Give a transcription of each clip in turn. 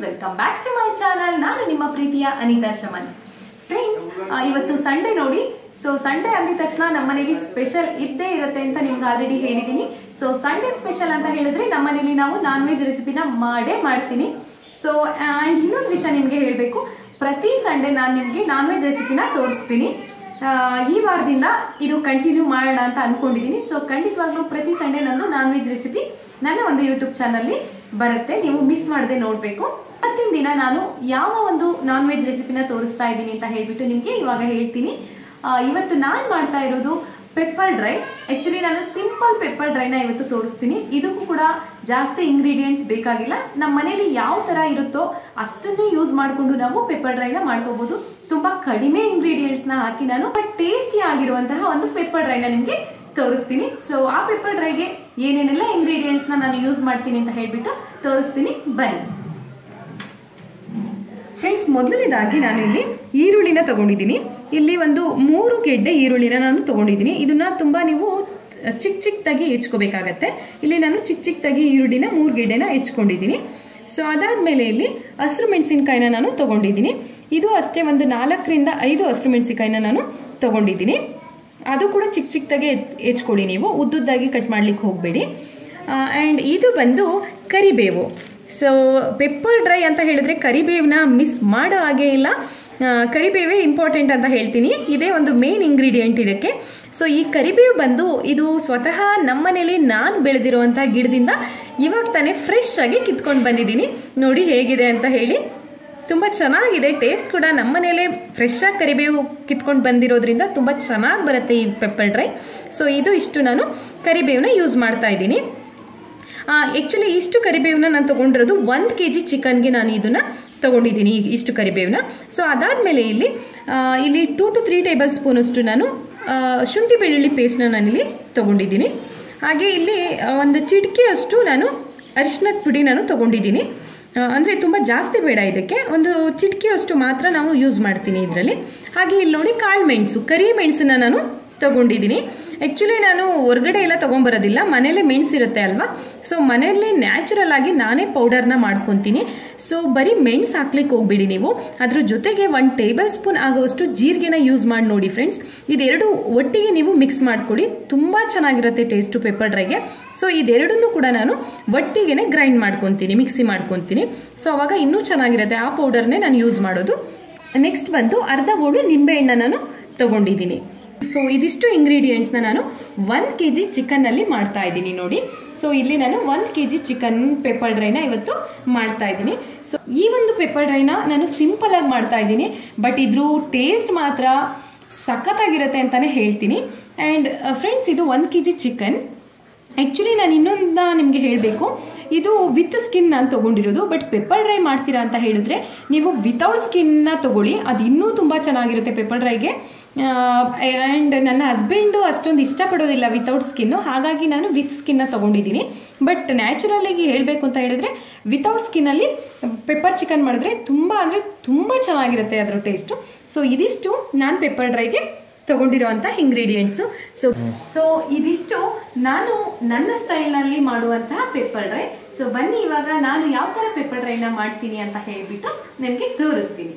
welcome back to my channel ನಾನು ನಿಮ್ಮ ಪ್ರೀತಿಯ ಅನಿತಾ ಶಮನ್ ಫ್ರೆಂಡ್ಸ್ ಇವತ್ತು ಸಂಡೇ ನೋಡಿ ಸೊ ಸಂಡೇ ಅಂದಿದ ತಕ್ಷಣ ನಮ್ಮ ಮನೇಲಿ ಸ್ಪೆಷಲ್ ಇದ್ದೇ ಇರುತ್ತೆ ಅಂತ ನಿಮ್ಗೆ ಆಲ್ರೆಡಿ ಹೇಳಿದ್ದೀನಿ ಸೊ ಸಂಡೇ ಸ್ಪೆಷಲ್ ಅಂತ ಹೇಳಿದ್ರೆ ನಮ್ಮ ಮನೇಲಿ ನಾವು ನಾನ್ ವೆಜ್ ರೆಸಿಪಿನ ಮಾಡೇ ಮಾಡ್ತೀನಿ ಸೊ ಆ್ಯಂಡ್ ಇನ್ನೊಂದು ವಿಷಯ ನಿಮಗೆ ಹೇಳಬೇಕು ಪ್ರತಿ ಸಂಡೇ ನಾನು ನಿಮಗೆ ನಾನ್ ವೆಜ್ ರೆಸಿಪಿನ ತೋರಿಸ್ತೀನಿ ಆ, ಈ ವಾರದಿಂದ ಇದು ಕಂಟಿನ್ಯೂ ಮಾಡೋಣ ಅಂತ ಅನ್ಕೊಂಡಿದ್ದೀನಿ ಸೊ ಖಂಡಿತವಾಗ್ಲೂ ಪ್ರತಿ ಸಂಡೇ ನಂದು ನಾನ್ ವೆಜ್ ರೆಸಿಪಿ ನನ್ನ ಒಂದು ಯೂಟ್ಯೂಬ್ ಚಾನಲ್ಲಿ ಬರುತ್ತೆ ನೀವು ಮಿಸ್ ಮಾಡದೆ ನೋಡಬೇಕು ಇವತ್ತಿನ ದಿನ ನಾನು ಯಾವ ಒಂದು ನಾನ್ ವೆಜ್ ರೆಸಿಪಿನ ತೋರಿಸ್ತಾ ಇದ್ದೀನಿ ಅಂತ ಹೇಳ್ಬಿಟ್ಟು ನಿಮಗೆ ಇವಾಗ ಹೇಳ್ತೀನಿ ಆ, ಇವತ್ತು ನಾನು ಮಾಡ್ತಾ ಇರೋದು ಪೆಪ್ಪರ್ ಡ್ರೈ ಆ್ಯಕ್ಚುಲಿ ನಾನು ಸಿಂಪಲ್ ಪೆಪ್ಪರ್ ಡ್ರೈನ ಇವತ್ತು ತೋರಿಸ್ತೀನಿ ಇದಕ್ಕೂ ಕೂಡ ಜಾಸ್ತಿ ಇಂಗ್ರೀಡಿಯೆಂಟ್ಸ್ ಬೇಕಾಗಿಲ್ಲ ನಮ್ಮ ಮನೇಲಿ ಯಾವ ಥರ ಇರುತ್ತೋ ಅಷ್ಟನ್ನೇ ಯೂಸ್ ಮಾಡಿಕೊಂಡು ನಾವು ಪೆಪ್ಪರ್ ಡ್ರೈನ ಮಾಡ್ಕೋಬಹುದು ತುಂಬ ಕಡಿಮೆ ಇಂಗ್ರೀಡಿಯೆಂಟ್ಸ್ನ ಹಾಕಿ ನಾನು ಟೇಸ್ಟಿ ಆಗಿರುವಂತಹ ಒಂದು ಪೆಪ್ಪರ್ ಡ್ರೈನ ನಿಮಗೆ ತೋರಿಸ್ತೀನಿ ಸೊ ಆ ಪೆಪ್ಪರ್ ಡ್ರೈಗೆ ಏನೇನೆಲ್ಲ ಇಂಗ್ರೀಡಿಯೆಂಟ್ಸ್ನ ನಾನು ಯೂಸ್ ಮಾಡ್ತೀನಿ ಅಂತ ಹೇಳ್ಬಿಟ್ಟು ತೋರಿಸ್ತೀನಿ ಬನ್ನಿ ಫ್ರೆಂಡ್ಸ್ ಮೊದಲನೇದಾಗಿ ನಾನು ಇಲ್ಲಿ ಈರುಳ್ಳಿನ ತಗೊಂಡಿದ್ದೀನಿ ಇಲ್ಲಿ ಒಂದು ಮೂರು ಗೆಡ್ಡೆ ಈರುಳ್ಳಿನ ನಾನು ತಗೊಂಡಿದ್ದೀನಿ ಇದನ್ನ ತುಂಬ ನೀವು ಚಿಕ್ಕ ಚಿಕ್ಕದಾಗಿ ಹೆಚ್ಕೋಬೇಕಾಗತ್ತೆ ಇಲ್ಲಿ ನಾನು ಚಿಕ್ಕ ಚಿಕ್ಕದಾಗಿ ಈರುಳ್ಳಿನ ಮೂರು ಗೆಡ್ಡೆನ ಹೆಚ್ಕೊಂಡಿದ್ದೀನಿ ಸೊ ಅದಾದಮೇಲೆ ಇಲ್ಲಿ ಹಸಿರು ಮೆಣಸಿನ್ಕಾಯಿನ ನಾನು ತಗೊಂಡಿದ್ದೀನಿ ಇದು ಅಷ್ಟೇ ಒಂದು ನಾಲ್ಕರಿಂದ ಐದು ಹಸಿರು ಮೆಣಸಿನ್ಕಾಯಿನ ನಾನು ತಗೊಂಡಿದ್ದೀನಿ ಅದು ಕೂಡ ಚಿಕ್ಕ ಚಿಕ್ಕದಾಗಿ ಹೆಚ್ಕೊಳ್ಳಿ ನೀವು ಉದ್ದುದ್ದಾಗಿ ಕಟ್ ಮಾಡ್ಲಿಕ್ಕೆ ಹೋಗಬೇಡಿ ಆ್ಯಂಡ್ ಇದು ಬಂದು ಕರಿಬೇವು ಸೊ ಪೆಪ್ಪರ್ ಡ್ರೈ ಅಂತ ಹೇಳಿದ್ರೆ ಕರಿಬೇವನ್ನ ಮಿಸ್ ಮಾಡೋ ಹಾಗೆ ಇಲ್ಲ ಆ, ಕರಿಬೇವೇ ಇಂಪಾರ್ಟೆಂಟ್ ಅಂತ ಹೇಳ್ತೀನಿ ಇದೇ ಒಂದು ಮೇನ್ ಇಂಗ್ರೀಡಿಯೆಂಟ್ ಇದಕ್ಕೆ ಸೊ ಈ ಕರಿಬೇವು ಬಂದು ಇದು ಸ್ವತಃ ನಮ್ಮನೇಲಿ ನಾನು ಬೆಳೆದಿರುವಂಥ ಗಿಡದಿಂದ ಇವಾಗ ತಾನೇ ಫ್ರೆಶ್ ಆಗಿ ಕಿತ್ಕೊಂಡು ಬಂದಿದ್ದೀನಿ ನೋಡಿ ಹೇಗಿದೆ ಅಂತ ಹೇಳಿ ತುಂಬ ಚೆನ್ನಾಗಿದೆ ಟೇಸ್ಟ್ ಕೂಡ ನಮ್ಮನೇಲೆ ಫ್ರೆಶ್ ಆಗಿ ಕರಿಬೇವು ಕಿತ್ಕೊಂಡು ಬಂದಿರೋದ್ರಿಂದ ತುಂಬ ಚೆನ್ನಾಗಿ ಬರುತ್ತೆ ಈ ಪೆಪ್ಪರ್ ಡ್ರೈ ಸೊ ಇದು ಇಷ್ಟು ನಾನು ಕರಿಬೇವನ್ನ ಯೂಸ್ ಮಾಡ್ತಾ ಇದ್ದೀನಿ ಆ್ಯಕ್ಚುಲಿ ಇಷ್ಟು ಕರಿಬೇವನ್ನ ನಾನು ತೊಗೊಂಡಿರೋದು ಒಂದು ಕೆ ಜಿ ಚಿಕನ್ಗೆ ನಾನು ಇದನ್ನು ತೊಗೊಂಡಿದ್ದೀನಿ ಈ- ಇಷ್ಟು ಕರಿಬೇವನ್ನ ಸೊ ಅದಾದಮೇಲೆ ಇಲ್ಲಿ ಆ, ಇಲ್ಲಿ ಟೂ ಟು ತ್ರೀ ಟೇಬಲ್ ಸ್ಪೂನಷ್ಟು ನಾನು ಆ, ಶುಂಠಿ ಬೆಳ್ಳುಳ್ಳಿ ಪೇಸ್ಟ್ನ ನಾನಿಲ್ಲಿ ತೊಗೊಂಡಿದ್ದೀನಿ ಹಾಗೆ ಇಲ್ಲಿ ಆ, ಒಂದು ಚಿಟಿಕೆಯಷ್ಟು ನಾನು ಅರಿಶಿನದ ಪುಡಿ ನಾನು ತೊಗೊಂಡಿದ್ದೀನಿ ಅಂದರೆ ತುಂಬ ಜಾಸ್ತಿ ಬೇಡ ಇದಕ್ಕೆ ಒಂದು ಚಿಟಿಕೆಯಷ್ಟು ಮಾತ್ರ ನಾವು ಯೂಸ್ ಮಾಡ್ತೀನಿ ಇದರಲ್ಲಿ ಹಾಗೆ ಇಲ್ಲಿ ನೋಡಿ ಕಾಳು ಮೆಣಸು ಕರಿ ಮೆಣಸನ್ನ ನಾನು ತಗೊಂಡಿದ್ದೀನಿ ಆ್ಯಕ್ಚುಲಿ ನಾನು ಹೊರಗಡೆ ಎಲ್ಲ ತೊಗೊಂಬರೋದಿಲ್ಲ ಮನೇಲೇ ಮೆಣಸಿರುತ್ತೆ ಅಲ್ವಾ ಸೊ ಮನೆಯಲ್ಲೇ ನ್ಯಾಚುರಲ್ ಆಗಿ ನಾನೇ ಪೌಡರ್ನ ಮಾಡ್ಕೊತೀನಿ ಸೊ ಬರೀ ಮೆಣಸು ಹಾಕ್ಲಿಕ್ಕೆ ಹೋಗ್ಬಿಡಿ ನೀವು ಅದ್ರ ಜೊತೆಗೆ ಒಂದು ಟೇಬಲ್ ಸ್ಪೂನ್ ಆಗುವಷ್ಟು ಜೀರಿಗೆನ ಯೂಸ್ ಮಾಡಿ ನೋಡಿ ಫ್ರೆಂಡ್ಸ್ ಇದೆರಡು ಒಟ್ಟಿಗೆ ನೀವು ಮಿಕ್ಸ್ ಮಾಡಿಕೊಡಿ ತುಂಬ ಚೆನ್ನಾಗಿರುತ್ತೆ ಟೇಸ್ಟು ಪೆಪ್ಪರ್ ಡ್ರೈಗೆ ಸೊ ಇದೆರಡನ್ನೂ ಕೂಡ ನಾನು ಒಟ್ಟಿಗೆ ಗ್ರೈಂಡ್ ಮಾಡ್ಕೊತೀನಿ ಮಿಕ್ಸಿ ಮಾಡ್ಕೊತೀನಿ ಸೊ ಅವಾಗ ಇನ್ನೂ ಚೆನ್ನಾಗಿರುತ್ತೆ ಆ ಪೌಡರ್ನೇ ನಾನು ಯೂಸ್ ಮಾಡೋದು ನೆಕ್ಸ್ಟ್ ಬಂದು ಅರ್ಧ ಓಡು ನಿಂಬೆಹಣ್ಣ ನಾನು ತಗೊಂಡಿದ್ದೀನಿ ಸೊ ಇದಿಷ್ಟು ಇಂಗ್ರೀಡಿಯೆಂಟ್ಸ್ನ ನಾನು ಒಂದು ಕೆ ಜಿ ಚಿಕನ್ನಲ್ಲಿ ಮಾಡ್ತಾ ಇದ್ದೀನಿ ನೋಡಿ ಸೊ ಇಲ್ಲಿ ನಾನು ಒಂದು ಕೆ ಜಿ ಚಿಕನ್ ಪೆಪ್ಪರ್ ಡ್ರೈನ ಇವತ್ತು ಮಾಡ್ತಾ ಇದ್ದೀನಿ ಸೊ ಈ ಒಂದು ಪೆಪ್ಪರ್ ಡ್ರೈನ ನಾನು ಸಿಂಪಲ್ ಆಗಿ ಮಾಡ್ತಾ ಇದ್ದೀನಿ ಬಟ್ ಇದ್ರ ಟೇಸ್ಟ್ ಮಾತ್ರ ಸಖತ್ತಾಗಿರುತ್ತೆ ಅಂತಲೇ ಹೇಳ್ತೀನಿ ಆ್ಯಂಡ್ ಫ್ರೆಂಡ್ಸ್ ಇದು ಒಂದು ಕೆ ಜಿ ಚಿಕನ್ ಆ್ಯಕ್ಚುಲಿ ನಾನು ಇನ್ನೊಂದು ನಿಮಗೆ ಹೇಳಬೇಕು ಇದು ವಿತ್ ಸ್ಕಿನ್ ನಾನು ತೊಗೊಂಡಿರೋದು ಬಟ್ ಪೆಪ್ಪರ್ ಡ್ರೈ ಮಾಡ್ತೀರಾ ಅಂತ ಹೇಳಿದ್ರೆ ನೀವು ವಿತೌಟ್ ಸ್ಕಿನ್ನ ತೊಗೊಳ್ಳಿ ಅದು ಇನ್ನೂ ತುಂಬ ಚೆನ್ನಾಗಿರುತ್ತೆ ಪೆಪ್ಪರ್ ಡ್ರೈಗೆ ಆ್ಯಂಡ್ ನನ್ನ ಹಸ್ಬೆಂಡು ಅಷ್ಟೊಂದು ಇಷ್ಟಪಡೋದಿಲ್ಲ ವಿತೌಟ್ ಸ್ಕಿನ್ನು ಹಾಗಾಗಿ ನಾನು ವಿತ್ ಸ್ಕಿನ್ನ ತೊಗೊಂಡಿದ್ದೀನಿ ಬಟ್ ನ್ಯಾಚುರಲಾಗಿ ಹೇಳಬೇಕು ಅಂತ ಹೇಳಿದ್ರೆ ವಿತೌಟ್ ಸ್ಕಿನ್ನಲ್ಲಿ ಪೆಪ್ಪರ್ ಚಿಕನ್ ಮಾಡಿದ್ರೆ ತುಂಬ ಅಂದರೆ ತುಂಬ ಚೆನ್ನಾಗಿರುತ್ತೆ ಅದರ ಟೇಸ್ಟು ಸೊ ಇದಿಷ್ಟು ನಾನು ಪೆಪ್ಪರ್ ಡ್ರೈಗೆ ತಗೊಂಡಿರುವಂಥ ಇಂಗ್ರೀಡಿಯೆಂಟ್ಸು ಸೊ ಸೊ ಇದಿಷ್ಟು ನಾನು ನನ್ನ ಸ್ಟೈಲ್ನಲ್ಲಿ ಮಾಡುವಂತಹ ಪೆಪ್ಪರ್ ಡ್ರೈ ಸೊ ಬನ್ನಿ ಇವಾಗ ನಾನು ಯಾವ ಥರ ಪೆಪ್ಪರ್ ಡ್ರೈನ ಮಾಡ್ತೀನಿ ಅಂತ ಹೇಳಿಬಿಟ್ಟು ನಿಮಗೆ ತೋರಿಸ್ತೀನಿ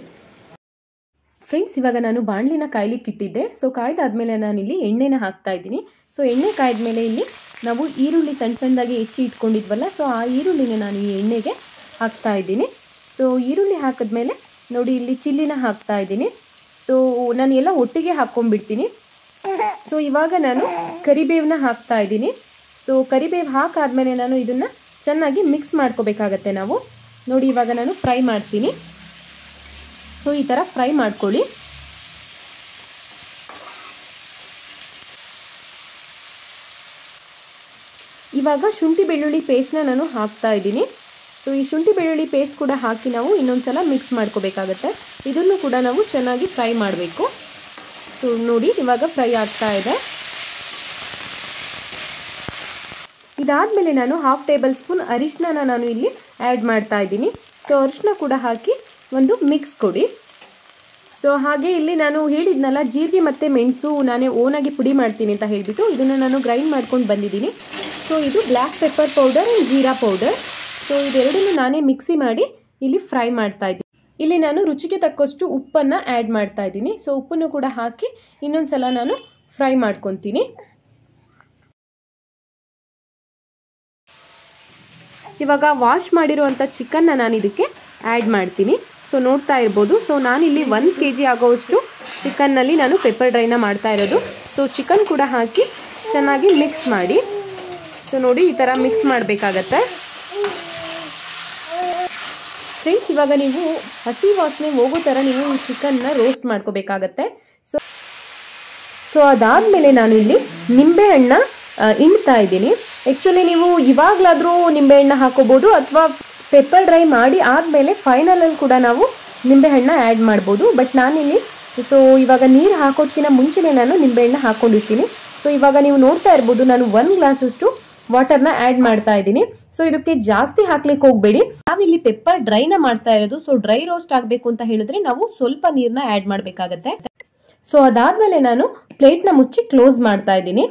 ಫ್ರೆಂಡ್ಸ್ ಇವಾಗ ನಾನು ಬಾಣಲಿನ ಕಾಯ್ಲಿಕ್ಕೆ ಇಟ್ಟಿದ್ದೆ ಸೊ ಕಾಯ್ದಾದ್ಮೇಲೆ ನಾನಿಲ್ಲಿ ಎಣ್ಣೆನ ಹಾಕ್ತಾ ಇದ್ದೀನಿ ಸೊ ಎಣ್ಣೆ ಕಾಯ್ದ್ಮೇಲೆ ಇಲ್ಲಿ ನಾವು ಈರುಳ್ಳಿ ಸಣ್ಣ ಸಣ್ಣದಾಗಿ ಹೆಚ್ಚಿ ಇಟ್ಕೊಂಡಿದ್ವಲ್ಲ ಸೊ ಆ ಈರುಳ್ಳಿನ ನಾನು ಈ ಎಣ್ಣೆಗೆ ಹಾಕ್ತಾ ಇದ್ದೀನಿ ಸೊ ಈರುಳ್ಳಿ ಹಾಕಿದ್ಮೇಲೆ ನೋಡಿ ಇಲ್ಲಿ ಚಿಲ್ಲಿನ ಹಾಕ್ತಾ ಇದ್ದೀನಿ ಸೊ ನಾನು ಎಲ್ಲ ಒಟ್ಟಿಗೆ ಹಾಕ್ಕೊಂಡ್ಬಿಡ್ತೀನಿ ಸೊ ಇವಾಗ ನಾನು ಕರಿಬೇವನ್ನ ಹಾಕ್ತಾ ಇದ್ದೀನಿ ಸೊ ಕರಿಬೇವು ಹಾಕಾದ್ಮೇಲೆ ನಾನು ಇದನ್ನು ಚೆನ್ನಾಗಿ ಮಿಕ್ಸ್ ಮಾಡ್ಕೋಬೇಕಾಗತ್ತೆ ನಾವು ನೋಡಿ ಇವಾಗ ನಾನು ಫ್ರೈ ಮಾಡ್ತೀನಿ ಸೊ ಈ ಥರ ಫ್ರೈ ಮಾಡ್ಕೊಳ್ಳಿ ಇವಾಗ ಶುಂಠಿ ಬೆಳ್ಳುಳ್ಳಿ ಪೇಸ್ಟ್ನ ನಾನು ಹಾಕ್ತಾ ಇದ್ದೀನಿ ಸೊ ಈ ಶುಂಠಿ ಬೆಳ್ಳುಳ್ಳಿ ಪೇಸ್ಟ್ ಕೂಡ ಹಾಕಿ ನಾವು ಇನ್ನೊಂದ್ಸಲ ಮಿಕ್ಸ್ ಮಾಡ್ಕೋಬೇಕಾಗತ್ತೆ ಇದನ್ನು ಕೂಡ ನಾವು ಚೆನ್ನಾಗಿ ಫ್ರೈ ಮಾಡಬೇಕು ಸೊ ನೋಡಿ ಇವಾಗ ಫ್ರೈ ಆಗ್ತಾ ಇದೆ ಇದಾದಮೇಲೆ ನಾನು ಹಾಫ್ ಟೇಬಲ್ ಸ್ಪೂನ್ ಅರಿಶಿನ ನಾನು ಇಲ್ಲಿ ಆ್ಯಡ್ ಮಾಡ್ತಾ ಇದ್ದೀನಿ ಸೊ ಅರಿಶಿನ ಕೂಡ ಹಾಕಿ ಒಂದು ಮಿಕ್ಸ್ ಕೊಡಿ ಸೊ ಹಾಗೆ ಇಲ್ಲಿ ನಾನು ಹೇಳಿದ್ನಲ್ಲ ಜೀರಿಗೆ ಮತ್ತು ಮೆಣಸು ನಾನೇ ಓನಾಗಿ ಪುಡಿ ಮಾಡ್ತೀನಿ ಅಂತ ಹೇಳಿಬಿಟ್ಟು ಇದನ್ನು ನಾನು ಗ್ರೈಂಡ್ ಮಾಡ್ಕೊಂಡು ಬಂದಿದ್ದೀನಿ ಸೊ ಇದು black pepper powder and jeera powder so ಇದೆರಡನ್ನು ನಾನೇ ಮಿಕ್ಸಿ ಮಾಡಿ ಇಲ್ಲಿ ಫ್ರೈ ಮಾಡ್ತಾ ಇದ್ದೀನಿ ಇಲ್ಲಿ ನಾನು ರುಚಿಗೆ ತಕ್ಕಷ್ಟು ಉಪ್ಪನ್ನು ಆ್ಯಡ್ ಮಾಡ್ತಾ ಇದ್ದೀನಿ ಸೊ ಉಪ್ಪನ್ನು ಕೂಡ ಹಾಕಿ ಇನ್ನೊಂದು ಸಲ ನಾನು ಫ್ರೈ ಮಾಡ್ಕೊತೀನಿ ಇವಾಗ ವಾಶ್ ಮಾಡಿರುವಂಥ ಚಿಕನ್ನ ನಾನು ಇದಕ್ಕೆ ಆ್ಯಡ್ ಮಾಡ್ತೀನಿ ಸೊ ನೋಡ್ತಾ ಇರ್ಬೋದು ಸೊ ನಾನಿಲ್ಲಿ ಒಂದು ಕೆ ಜಿ ಆಗೋವಷ್ಟು ಚಿಕನ್ನಲ್ಲಿ ನಾನು ಪೆಪ್ಪರ್ ಡ್ರೈನ ಮಾಡ್ತಾ ಇರೋದು ಸೊ ಚಿಕನ್ ಕೂಡ ಹಾಕಿ ಚೆನ್ನಾಗಿ ಮಿಕ್ಸ್ ಮಾಡಿ ಸೊ ನೋಡಿ ಈ ಥರ ಮಿಕ್ಸ್ ಮಾಡಬೇಕಾಗತ್ತೆ ಫ್ರೆಂಡ್ಸ್ ಇವಾಗ ನೀವು ಹಸಿ ವಾಸನೆ ಹೋಗೋ ಥರ ನೀವು ಈ ಚಿಕನ್ನ ರೋಸ್ಟ್ ಮಾಡ್ಕೋಬೇಕಾಗತ್ತೆ ಸೊ ಸೊ ಅದಾದಮೇಲೆ ನಾನು ಇಲ್ಲಿ ನಿಂಬೆಹಣ್ಣ ಇಂಡ್ತಾ ಇದ್ದೀನಿ ಆ್ಯಕ್ಚುಲಿ ನೀವು ಇವಾಗಲಾದರೂ ನಿಂಬೆಹಣ್ಣ ಹಾಕೋಬೋದು ಅಥವಾ ಪೆಪ್ಪರ್ ಡ್ರೈ ಮಾಡಿ ಆದಮೇಲೆ ಫೈನಲಲ್ಲಿ ಕೂಡ ನಾವು ನಿಂಬೆಹಣ್ಣ ಆ್ಯಡ್ ಮಾಡ್ಬೋದು ಬಟ್ ನಾನಿಲ್ಲಿ ಸೊ ಇವಾಗ ನೀರು ಹಾಕೋದಕ್ಕಿಂತ ಮುಂಚೆನೇ ನಾನು ನಿಂಬೆಹಣ್ಣ ಹಾಕ್ಕೊಂಡಿರ್ತೀನಿ ಸೊ ಇವಾಗ ನೀವು ನೋಡ್ತಾ ಇರ್ಬೋದು ನಾನು ಒಂದು ಗ್ಲಾಸಷ್ಟು ವಾಟರ್ನ ಆ್ಯಡ್ ಮಾಡ್ತಾ ಇದ್ದೀನಿ ಸೊ ಇದಕ್ಕೆ ಜಾಸ್ತಿ ಹಾಕ್ಲಿಕ್ಕೆ ಹೋಗಬೇಡಿ ನಾವಿಲ್ಲಿ ಪೆಪ್ಪರ್ ಡ್ರೈನ ಮಾಡ್ತಾ ಇರೋದು ಸೊ ಡ್ರೈ ರೋಸ್ಟ್ ಆಗಬೇಕು ಅಂತ ಹೇಳಿದ್ರೆ ನಾವು ಸ್ವಲ್ಪ ನೀರನ್ನ ಆ್ಯಡ್ ಮಾಡಬೇಕಾಗತ್ತೆ ಸೊ ಅದಾದ್ಮೇಲೆ ನಾನು ಪ್ಲೇಟ್ನ ಮುಚ್ಚಿ ಕ್ಲೋಸ್ ಮಾಡ್ತಾ ಇದ್ದೀನಿ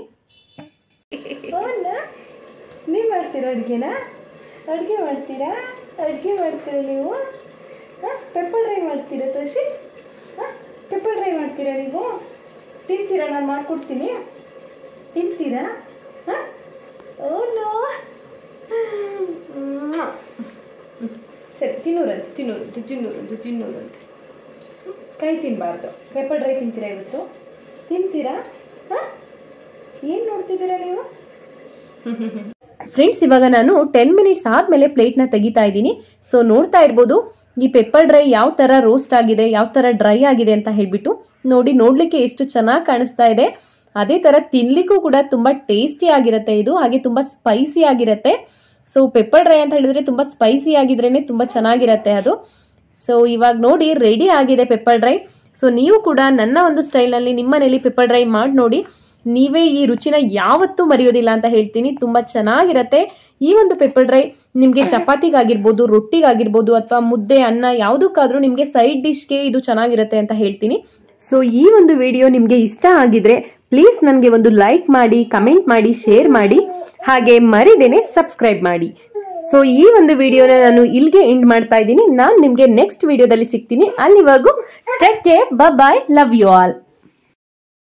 ನೀವು ಮಾಡ್ತೀರಾ ಅಡುಗೆನ ಅಡುಗೆ ಮಾಡ್ತೀರಾ ಅಡುಗೆ ಮಾಡ್ತೀರಾ ನೀವು ಪೆಪ್ಪರ್ ಡ್ರೈ ಮಾಡ್ತೀರಾ ತೋಷಿ ಪೆಪ್ಪರ್ ಡ್ರೈ ಮಾಡ್ತೀರಾ ನೀವು ತಿಂತೀರಾ ನಾನು ಮಾಡ್ಕೊಡ್ತೀನಿ ತಿಂತೀರಾ ಹಾಂ ಓನೋ ಸರಿ ತಿನ್ನೂರಂತೆ ತಿನ್ನೂರಂತೆ ತಿನ್ನೂರಂತೆ ತಿನ್ನೂರಂತೆ ಕೈ ತಿನ್ನಬಾರ್ದು ಪೆಪ್ಪರ್ ಡ್ರೈ ತಿಂತೀರಾ ಇವತ್ತು ತಿಂತೀರಾ ಹಾಂ ಏನು ನೋಡ್ತಿದ್ದೀರಾ ನೀವು ಫ್ರೆಂಡ್ಸ್ ಇವಾಗ ನಾನು ಟೆನ್ ಮಿನಿಟ್ಸ್ ಆದಮೇಲೆ ಪ್ಲೇಟ್ನ ತೆಗಿತಾ ಇದ್ದೀನಿ ಸೊ ನೋಡ್ತಾ ಇರ್ಬೋದು ಈ ಪೆಪ್ಪರ್ ಡ್ರೈ ಯಾವ ಥರ ರೋಸ್ಟ್ ಆಗಿದೆ ಯಾವ ಥರ ಡ್ರೈ ಆಗಿದೆ ಅಂತ ಹೇಳಿಬಿಟ್ಟು ನೋಡಿ ನೋಡಲಿಕ್ಕೆ ಎಷ್ಟು ಚೆನ್ನಾಗಿ ಕಾಣಿಸ್ತಾ ಇದೆ ಅದೇ ಥರ ತಿನ್ಲಿಕ್ಕೂ ಕೂಡ ತುಂಬ ಟೇಸ್ಟಿ ಆಗಿರುತ್ತೆ ಇದು ಹಾಗೆ ತುಂಬ ಸ್ಪೈಸಿ ಆಗಿರುತ್ತೆ ಸೊ ಪೆಪ್ಪರ್ ಡ್ರೈ ಅಂತ ಹೇಳಿದ್ರೆ ತುಂಬ ಸ್ಪೈಸಿ ಆಗಿದ್ರೇ ತುಂಬ ಚೆನ್ನಾಗಿರುತ್ತೆ ಅದು ಸೊ ಇವಾಗ ನೋಡಿ ರೆಡಿ ಆಗಿದೆ ಪೆಪ್ಪರ್ ಡ್ರೈ ಸೊ ನೀವು ಕೂಡ ನನ್ನ ಒಂದು ಸ್ಟೈಲ್ನಲ್ಲಿ ನಿಮ್ಮನೇಲಿ ಪೆಪ್ಪರ್ ಡ್ರೈ ಮಾಡಿ ನೋಡಿ ನೀವೇ ಈ ರುಚಿನ ಯಾವತ್ತೂ ಮರೆಯೋದಿಲ್ಲ ಅಂತ ಹೇಳ್ತೀನಿ ತುಂಬ ಚೆನ್ನಾಗಿರತ್ತೆ ಈ ಒಂದು ಪೆಪ್ಪರ್ ಡ್ರೈ ನಿಮಗೆ ಚಪಾತಿಗಾಗಿರ್ಬೋದು ರೊಟ್ಟಿಗಾಗಿರ್ಬೋದು ಅಥವಾ ಮುದ್ದೆ ಅನ್ನ ಯಾವುದಕ್ಕಾದ್ರೂ ನಿಮಗೆ ಸೈಡ್ ಡಿಶ್ಗೆ ಇದು ಚೆನ್ನಾಗಿರುತ್ತೆ ಅಂತ ಹೇಳ್ತೀನಿ ಸೊ ಈ ಒಂದು ವಿಡಿಯೋ ನಿಮಗೆ ಇಷ್ಟ ಆಗಿದ್ರೆ ಪ್ಲೀಸ್ ನನಗೆ ಒಂದು ಲೈಕ್ ಮಾಡಿ ಕಮೆಂಟ್ ಮಾಡಿ ಶೇರ್ ಮಾಡಿ ಹಾಗೆ ಮರಿದೇನೆ ಸಬ್ಸ್ಕ್ರೈಬ್ ಮಾಡಿ ಸೊ ಈ ಒಂದು ವಿಡಿಯೋನ ನಾನು ಇಲ್ಲಿಗೆ ಎಂಡ್ ಮಾಡ್ತಾ ಇದ್ದೀನಿ ನಾನು ನಿಮಗೆ ನೆಕ್ಸ್ಟ್ ವಿಡಿಯೋದಲ್ಲಿ ಸಿಗ್ತೀನಿ ಅಲ್ಲಿವರೆಗೂ take care bye love you all